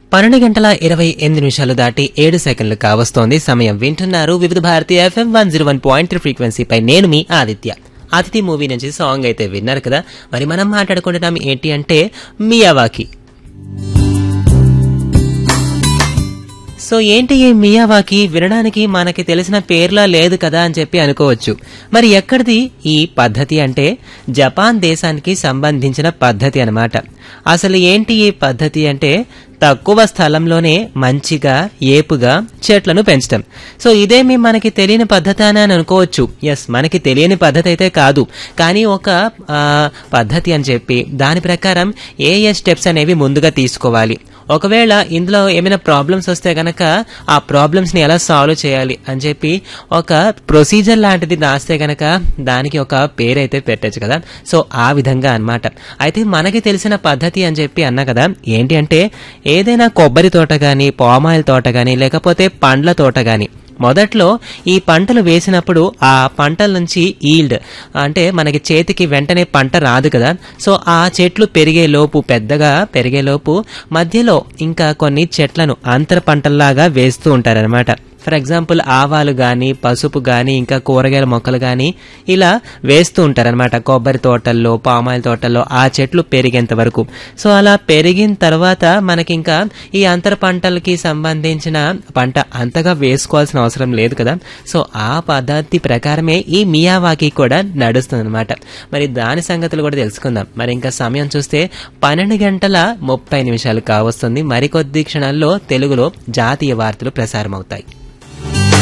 పన్నెండు గంటల ఇరవై ఎనిమిది నిమిషాలు దాటి ఏడు సెకండ్లు కావస్తోంది సమయం వింటున్నారు Vividh Bharati FM one zero one point three ఫ్రీక్వెన్సీపై నేను మీ ఆదిత్య అతిథి మూవీ నుంచి సాంగ్ అయితే విన్నారు కదా మరి మనం మాట్లాడుకుంటున్నాం ఏంటి అంటే మియావాకి సో ఏంటి ఈ మియావాకి వినడానికి మనకి తెలిసిన పేర్లా లేదు కదా అని చెప్పి అనుకోవచ్చు మరి ఎక్కడిది ఈ పద్ధతి అంటే జపాన్ దేశానికి సంబంధించిన పద్ధతి అన్నమాట అసలు ఏంటి ఈ పద్ధతి అంటే తక్కువ స్థలంలోనే మంచిగా ఏపుగా చెట్లను పెంచడం సో ఇదేమి మనకి తెలియని పద్ధతి అని అని అనుకోవచ్చు ఎస్ మనకి తెలియని పద్ధతి అయితే కాదు కానీ ఒక ఆ, పద్ధతి అని చెప్పి దాని ప్రకారం ఏ ఏ స్టెప్స్ అనేవి ముందుగా తీసుకోవాలి ఒకవేళ ఇందులో ఏమైనా ప్రాబ్లమ్స్ వస్తే గనక ఆ ప్రాబ్లమ్స్ ని ఎలా సాల్వ్ చేయాలి అని చెప్పి ఒక ప్రొసీజర్ లాంటిది రాస్తే గనక దానికి ఒక పేరు అయితే పెట్టచ్చు కదా సో ఆ విధంగా అన్నమాట అయితే మనకి తెలిసిన పద్ధతి అని చెప్పి అన్నా కదా ఏంటి అంటే ఏదైనా కొబ్బరి తోట గాని పామాయిల్ తోట గాని లేకపోతే పండ్ల తోట గాని మొదట్లో ఈ పంటలు వేసినప్పుడు ఆ పంటల నుంచి ఈల్డ్ అంటే మనకి చేతికి వెంటనే పంట రాదు కదా సో ఆ చెట్లు పెరిగే లోపు పెద్దగా పెరిగే లోపు మధ్యలో ఇంకా కొన్ని చెట్లను అంతర పంటల్లాగా వేస్తూ ఉంటారనమాట ఫర్ ఎగ్జాంపుల్ ఆవాలు కానీ పసుపు కానీ ఇంకా కూరగాయల మొక్కలు కానీ ఇలా వేస్తూ ఉంటారనమాట కొబ్బరి తోటల్లో పామాయిల్ తోటల్లో ఆ చెట్లు పెరిగేంత వరకు సో అలా పెరిగిన తర్వాత మనకి ఇంకా ఈ అంతర పంటలకి సంబంధించిన పంట అంతగా వేసుకోవాల్సిన అవసరం లేదు కదా సో ఆ పద్ధతి ప్రకారమే ఈ మియావాకి కూడా నడుస్తుంది అనమాట మరి దాని సంగతులు కూడా తెలుసుకుందాం మరి ఇంకా సమయం చూస్తే పన్నెండు గంటల ముప్పై నిమిషాలు కావస్తుంది మరికొద్ది క్షణాల్లో తెలుగులో జాతీయ వార్తలు ప్రసారం అవుతాయి